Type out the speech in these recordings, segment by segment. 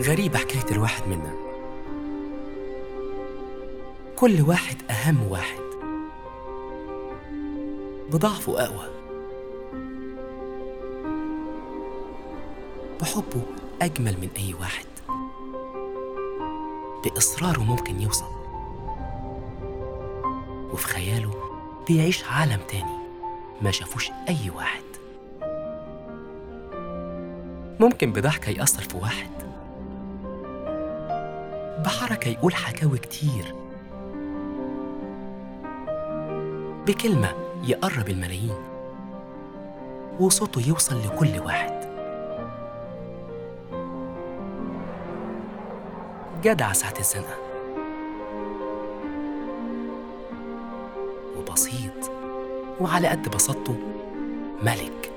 غريبة حكاية الواحد منا كل واحد أهم واحد بضعفه أقوى بحبه أجمل من أي واحد بإصراره ممكن يوصل وفي خياله بيعيش عالم تاني ما شافوش أي واحد ممكن بضحكة يأثر في واحد بحركة يقول حكاوي كتير بكلمة يقرب الملايين وصوته يوصل لكل واحد جدع ساعة الزنقة وبسيط وعلى قد بساطته ملك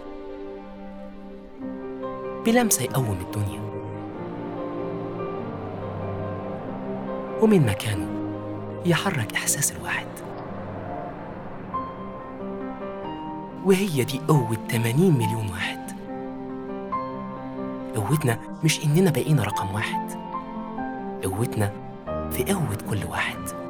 بلمسة يقوم الدنيا ومن مكانه يحرك إحساس الواحد وهي دي قوة 80 مليون واحد قوتنا مش إننا بقينا رقم واحد قوتنا في قوة كل واحد